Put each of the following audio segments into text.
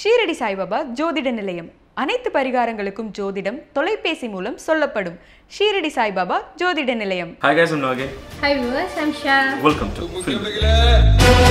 ஷீரடி சாய்பாபா ஜோதிட நிலையம் அனைத்து பரிகாரங்களுக்கும் ஜோதிடம் தொலைபேசி மூலம் சொல்லப்படும் ஷீரடி சாய்பாபா ஜோதிட நிலையம் Hi guys, I'm Nage. Hi viewers, I'm Shah. Welcome to Film.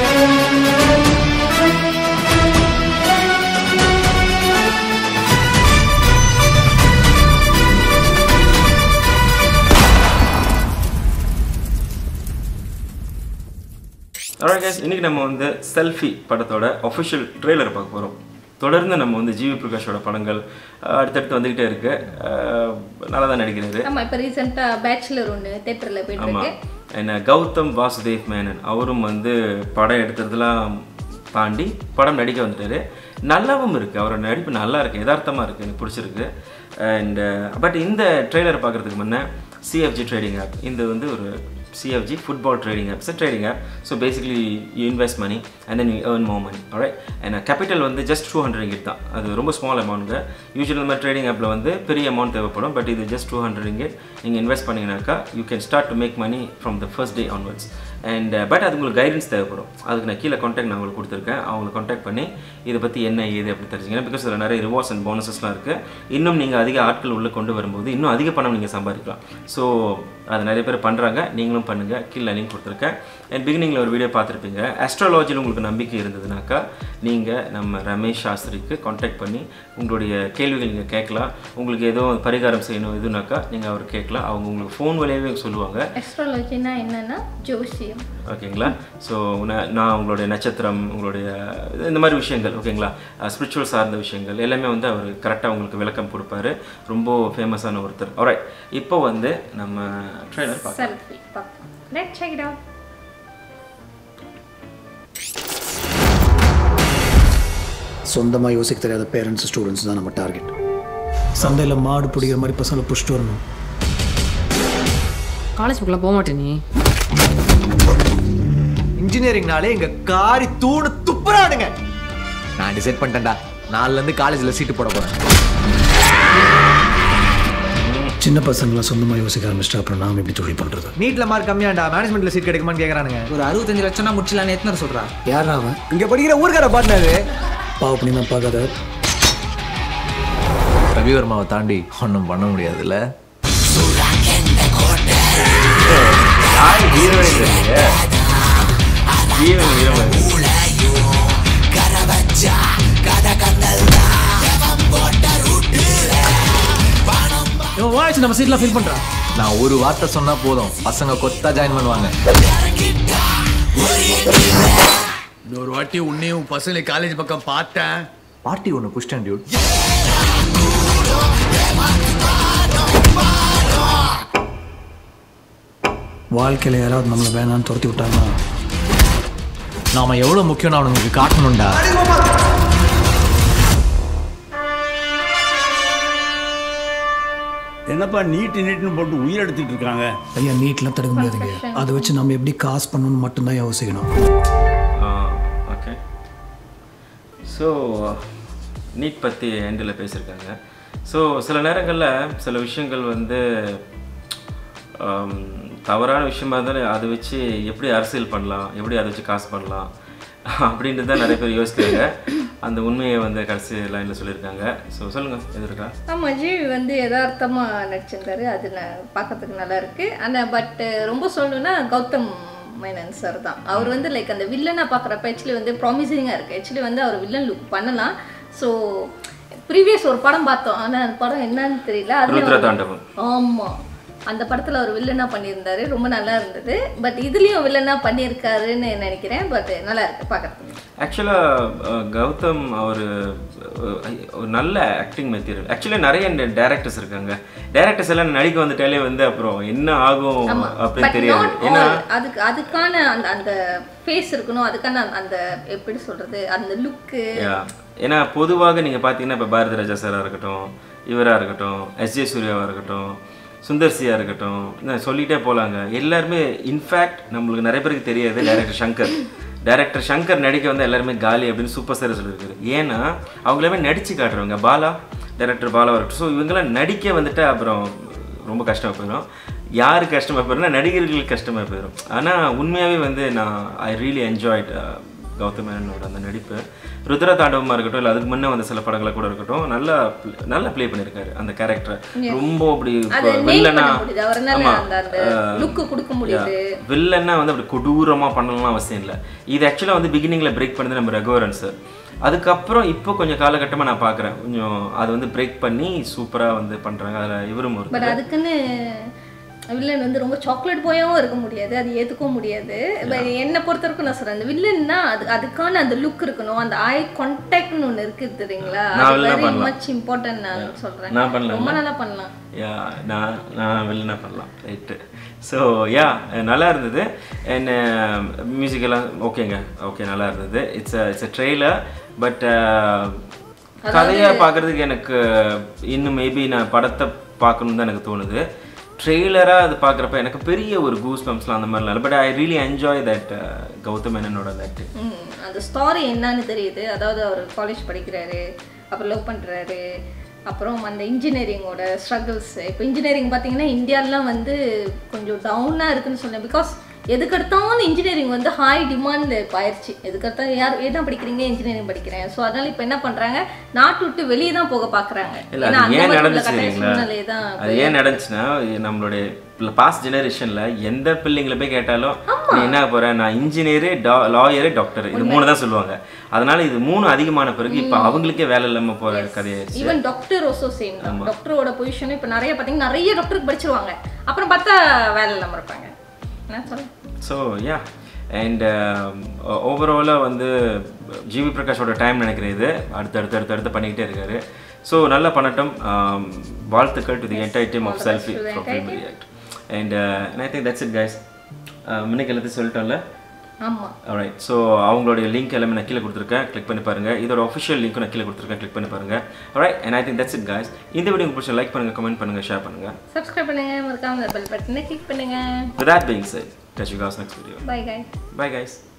Alright guys, இன்னைக்கு நம்ம வந்து செல்ஃபி படத்தோட ஒஃபிஷியல் ட்ரெய்லர் பார்க்க போகிறோம் தொடர்ந்து நம்ம வந்து ஜிவி பிரகாஷோட படங்கள் அஹ், அடுத்தடுத்து வந்துக்கிட்டே இருக்கு அஹ், நல்லா தான் நடிக்கிறாரு ஆமா இப்போ ரீசெண்டாக பேச்சுலர் ஒன்று தேட்டரில் போயிட்டு ஆமாம் இருக்கு என்ன கௌதம் வாசுதேவ் மேனன் அவரும் வந்து படம் எடுத்ததெல்லாம் தாண்டி படம் நடிக்க வந்துட்டாரு நல்லாவும் இருக்குது அவரோட நடிப்பு நல்லா இருக்குது யதார்த்தமாக இருக்குது எனக்கு பிடிச்சிருக்கு அண்ட் பட் இந்த ட்ரெய்லர் பார்க்குறதுக்கு முன்னே சிஎஃப்ஜி ட்ரேடிங் ஆப் இந்த வந்து ஒரு CFG football trading app it's trading app so basically you invest money and then you earn more money alright and capital வந்து ஜஸ்ட் டூ ஹண்ட்ரட் ரிங்கிட் தான் அது ரொம்ப ஸ்மால் அமௌண்ட்டு யூஸ்வலி இந்த மாதிரி trading ஆப்பில் வந்து பெரிய அமௌண்ட் தேவைப்படும் பட் இது ஜஸ்ட் டூ ஹண்ட்ரட் ரிங்கிட் நீங்கள் இன்வெஸ்ட் பண்ணிங்கனாக்கா you can start to make money from the first day onwards and but அது உங்களுக்கு கைடன்ஸ் தேவைப்படும் அதுக்கு நான் கீழே காண்டாக்ட் நான் உங்களுக்கு கொடுத்துருக்கேன் அவங்களை காண்டாக்ட் பண்ணி இதை பற்றி என்ன ஏது அப்படி தெரிஞ்சுக்கணும் பிகாஸ் அதில் நிறைய ரிவார்ட்ஸ் அண்ட் போனஸஸ்லாம் இருக்குது இன்னும் நீங்கள் அதிக ஆட்கள் உள்ளே கொண்டு வரும்போது இன்னும் அதிக பணம் நீங்கள் சம்பாதிக்கலாம் ஸோ அது நிறைய பேர் பண்ணுறாங்க நீங்களும் பண்ணுங்கள் கீழே லிங்க் கொடுத்துருக்கேன் அண்ட் பிகினிங்கில் ஒரு வீடியோ பார்த்துருப்பீங்க அஸ்ட்ராலஜியில் உங்களுக்கு நம்பிக்கை இருந்ததுனாக்கா நீங்கள் நம்ம ரமேஷ் சாஸ்திரிக்கு காண்டாக்ட் பண்ணி உங்களுடைய கேள்விகள் நீங்கள் கேட்கலாம் உங்களுக்கு ஏதோ பரிகாரம் செய்யணும் எதுனாக்கா நீங்கள் அவர் கேட்கலாம் அவங்க உங்களுக்கு ஃபோன் வழியாகவே சொல்லுவாங்க எஸ்ட்ராலஜினா என்னன்னா ஜோசியம் ஓகேங்களா ஸோ நான் உங்களுடைய நட்சத்திரம் உங்களுடைய இந்த மாதிரி விஷயங்கள் ஓகேங்களா ஸ்பிரிச்சுவல் சார்ந்த விஷயங்கள் எல்லாமே வந்து அவர் கரெக்டாக உங்களுக்கு விளக்கம் கொடுப்பாரு ரொம்ப ஃபேமஸான ஒருத்தர் alright இப்போ வந்து நம்ம ட்ரெய்லர் பார்க்கலாம் செல்ஃபி பார்க்கலாம் லெட் செக் இட் அவுட் சொந்தமாக யோசிக்க தெரியாத பேரண்ட்ஸ் ஸ்டூடெண்ட்ஸ் தான் நம்ம டார்கெட் சந்தையில் மாடு பிடிக்கிற மாதிரி பசங்களை புஷ்ட்டு வரணும் காலேஜ் புக்கெலாம் போக மாட்டே நீ இன்ஜினியரிங்னாலே எங்க காரி தூணு துப்புறானுங்க நான் டிசைட் பண்ணிட்டேன்டா நாலுல இருந்து காலேஜ்ல சீட்டு போட போறேன் சின்ன பசங்களாம் சொந்தமாக யோசிக்க ஆரம்பிச்சிட்டா அப்புறம் நாம் எப்படி தொழில் பண்ணுறது நீட்ல மார்க் கம்மியாண்டா மேனேஜ்மெண்ட்ல சீட் கிடைக்குமான்னு கேக்குறானுங்க ஒரு அறுபத்தஞ்சு லட்சம்னா முடிச்சலான்னு எத்தனை சொல்றா யார் அவன் இங்க படிக்கிற ஊர்க்கார பாட்னாரு பாவ பண்ணி தான் பார்க்காத ரவிவர்மாவை தாண்டி ஒன்றும் பண்ண முடியாதுல்ல யார் ஹீரோயின் தெரியல ஹீரோயின் ஹீரோயின் இவன் வாய்ஸ் நம்ம சீட்லாம் ஃபீல் பண்ணுறான் நான் ஒரு வார்த்தை சொன்னா போதும் பசங்க கொத்தா ஜாயின் பண்ணுவாங்க இன்னொரு வாட்டி உன்னையும் உன் பசங்களை காலேஜ் பக்கம் பார்த்தேன் பார்ட்டி ஒன்று புஷ்டன் டியூட் வாழ்க்கையில் யாராவது நம்மளை வேணான்னு துரத்தி விட்டாங்கன்னா நாம எவ்வளவு முக்கியம் அவனுங்களுக்கு காட்டணும்டா என்னப்பா நீட்டு நீட்டுன்னு போட்டு உயிர் எடுத்துட்டு இருக்காங்க ஐயா நீட்லாம் தடுக்க முடியாதுங்க அதை வச்சு நம்ம எப்படி காசு பண்ணணும்னு மட்டும்தான் யோசிக்கணும் ஓகே ஸோ நீட் பற்றி எண்டில் பேசியிருக்காங்க ஸோ சில நேரங்களில் சில விஷயங்கள் வந்து ஆம், தவறான விஷயமா இருந்தாலும் அதை வச்சு எப்படி அரசியல் பண்ணலாம் எப்படி அதை வச்சு காசு பண்ணலாம் அப்படின்ட்டு தான் நிறைய பேர் யோசிக்கிறாங்க அந்த உண்மையை வந்து கடைசி லைனில் சொல்லியிருக்காங்க ஸோ சொல்லுங்கள் எது இருக்கா ஆமா ஜிவி வந்து யதார்த்தமாக நடிச்சிருந்தாரு அது நான் பார்க்கறதுக்கு நல்லா இருக்கு ஆனால் பட் ரொம்ப சொல்லணும்னா கௌதம் மேனன் சார் தான் அவர் வந்து லைக் அந்த வில்லனை பார்க்குறப்ப ஆக்சுவலி வந்து ப்ராமிசிங்காக இருக்குது ஆக்சுவலி வந்து அவர் வில்லன் லுக் பண்ணலாம் ஸோ ப்ரீவியஸ் ஒரு படம் பார்த்தோம் ஆனால் அந்த படம் என்னன்னு தெரியல ருத்ர அதுல தாண்டவம் ஆமாம் அந்த படத்தில் அவர் வில்லனாக பண்ணியிருந்தாரு ரொம்ப நல்லா இருந்தது பட் இதுலேயும் வில்லனாக பண்ணியிருக்காருன்னு நினைக்கிறேன் பட் நல்லா இருக்கு பார்க்கறதுக்கு ஆக்சுவலாக கௌதம் அவர் ஒரு நல்ல ஆக்டிங் மெட்டீரியல் ஆக்சுவலி நிறைய டேரக்டர்ஸ் இருக்காங்க டேரக்டர்ஸ் எல்லாம் நடிக்க வந்துட்டாலே வந்து அப்புறம் என்ன ஆகும் ஆமா அப்படின்னு பட் தெரியாது நாட் ஏன்னா அதுக்கு அதுக்கான அந்த அந்த ஃபேஸ் இருக்கணும் அதுக்கான அந்த- அந்த எப்படி சொல்றது அந்த லுக்கு yeah. ஏன்னா பொதுவாக நீங்கள் பார்த்தீங்கன்னா இப்போ பாரதி ராஜா சாராக இருக்கட்டும் இவராக இருக்கட்டும் எஸ் ஜே சூர்யாவாக இருக்கட்டும் சுந்தர்சியாக இருக்கட்டும் நான் சொல்லிகிட்டே போகலாங்க எல்லாருமே இன்ஃபேக்ட் நம்மளுக்கு நிறைய பேருக்கு தெரியாது டைரக்டர் சங்கர் டைரக்டர் சங்கர் நடிக்க வந்து எல்லாருமே காலி அப்படின்னு சூப்பர் ஸ்டார் சொல்லியிருக்காரு ஏன்னா அவங்க எல்லாமே நடிச்சு காட்டுறவங்க பாலா டைரக்டர் பாலா இருக்கட்டும் ஸோ இவங்கெல்லாம் நடிக்க வந்துட்டு அப்புறம் ரொம்ப கஷ்டமாக போயிடும் யார் கஷ்டமாக போயிடும்னா நடிகர்களுக்கு கஷ்டமாக போயிடும் ஆனால் உண்மையாகவே வந்து நான் ஐ ரியலி என்ஜாய்ட் கௌதம் மேனனோட அந்த நடிப்பு ருத்ர தாண்டவமாக இருக்கட்டும் இல்லை அதுக்கு முன்னே வந்த சில படங்களை கூட இருக்கட்டும் நல்லா pl- நல்லா ப்ளே பண்ணியிருக்காரு அந்த கேரக்டர் ரொம்ப அப்படி அதை இப்போ nail வில்லனா பண்ண முடியுது அவரால ஆமா. அந்த அந்த லுக் கொடுக்க முடியுது வில்லன்னா வந்து அப்படி கொடூரமாக பண்ணலாம் அவசியம் இல்லை இது ஆக்சுவலாக வந்து பிகினிங்கில் பிரேக் பண்ணது நம்ம ரகுவரன் சார் அதுக்கப்புறம் இப்போ கொஞ்சம் காலகட்டமாக நான் பார்க்குறேன் கொஞ்சம் அது வந்து பிரேக் பண்ணி சூப்பராக வந்து பண்ணுறாங்க அதில் இவரும் ஒரு பட் அதுக்குன்னு வில்லன் வந்து ரொம்ப சாக்லேட் போயாவும் இருக்க முடியாது அது ஏத்துக்கவும் முடியாது பட் என்னை பொறுத்த வரைக்கும் நான் சொல்றேன் அந்த வில்லன்னா அது அதுக்கான அந்த லுக் இருக்கணும் அந்த ஐ கான்டாக்ட்னு ஒன்று இருக்கு தெரியுங்களா நான் அது வில்லனா வெரி பண்ணலாம். மச் இம்பார்ட்டன்ட் நான் சொல்றேன் நான் பண்ணலாம் ரொம்ப நல்லா பண்ணலாம் யா நான் நான் வெளில பண்ணலாம் ரைட்டு ஸோ யா நல்லா இருந்தது அண்ட் மியூசிக் எல்லாம் ஓகேங்க ஓகே நல்லா இருந்தது it's it's a trailer but கதையாக பார்க்குறதுக்கு எனக்கு இன்னும் மேபி நான் படத்தை பார்க்கணுன்னு தான் எனக்கு தோணுது ட்ரெய்லராக அது பார்க்குறப்ப எனக்கு பெரிய ஒரு கூஸ் பம்ப்ஸ்லாம் அந்த மாதிரிலாம் இல்லை but I really enjoy that Gautham மேனனோட தட் ம், அந்த ஸ்டாரி என்னன்னு தெரியுது அதாவது அவர் காலேஜ் படிக்கிறாரு அப்புறம் லவ் பண்றாரு அப்புறம் அந்த இன்ஜினியரிங்கோட ஸ்ட்ரகிள்ஸ் இப்போ இன்ஜினியரிங் பார்த்தீங்கன்னா இந்தியாலாம் வந்து கொஞ்சம் டவுனாக இருக்குன்னு சொன்னேன் பிகாஸ் எதுக்கெடுத்தாலும் இன்ஜினியரிங் வந்து ஹை டிமாண்டில் இப்போ ஆயிடுச்சு எதுக்கெடுத்தாலும் யார் என்ன படிக்கிறீங்க இன்ஜினியரிங் படிக்கிறேன் ஸோ அதனால இப்போ என்ன பண்ணுறாங்க நாட்டு விட்டு வெளியே தான் போக பார்க்குறாங்க இல்லை அது ஏன் நடந்துச்சு தெரியுங்களா தான் அது ஏன் நடந்துச்சுன்னா நம்மளுடைய பாஸ்ட் ஜெனரேஷன்ல எந்த பிள்ளைங்களை போய் கேட்டாலும் நீ என்ன ஆகப் போற நான் இன்ஜினியரு லாயரு டாக்டர் இது மூணு தான் சொல்லுவாங்க அதனால இது மூணு அதிகமான பிறகு இப்போ அவங்களுக்கே வேலை இல்லாம போற கதையாயிருச்சு ஈவன் டாக்டர் ஓசோ சேம் தான் டாக்டரோட பொசிஷன் இப்போ நிறைய பார்த்தீங்கன்னா நிறைய டாக்டருக்கு படிச்சிருவாங்க அப்புறம் பார்த்தா வேலை இல்லாமல் இருப்பாங்க என்ன சொல்ல ஸோ யா அண்ட் ஓவராலாக வந்து ஜிவி பிரகாஷோட டைம் நினைக்கிறேன் இது அடுத்து அடுத்து அடுத்து அடுத்து பண்ணிக்கிட்டே இருக்காரு ஸோ நல்லா பண்ணட்டும் Um, வாழ்த்துக்கள் to the entire team of Selfie from film react and I think that's it guys முன்னைக்கு எல்லாத்தையும் சொல்லிட்டோம்ல ஆமா alright ஸோ அவங்களுடைய லிங்க் எல்லாமே நான் கீழே கொடுத்துருக்கேன் கிளிக் பண்ணி பாருங்க இதோட ஒஃபிஷியல் லிங்க்கும் நான் கீழே கொடுத்துருக்கேன் கிளிக் பண்ணி பாருங்க alright and I think that's it guys இந்த வீடியோ உங்களுக்கு பிடிச்ச லைக் பண்ணுங்க கமெண்ட் பண்ணுங்க ஷேர் பண்ணுங்க சப்ஸ்கிரைப் பண்ணுங்க மறக்காம பெல் பட்டனை கிளிக் பண்ணுங்க with that being said catch you guys next video bye guys bye guys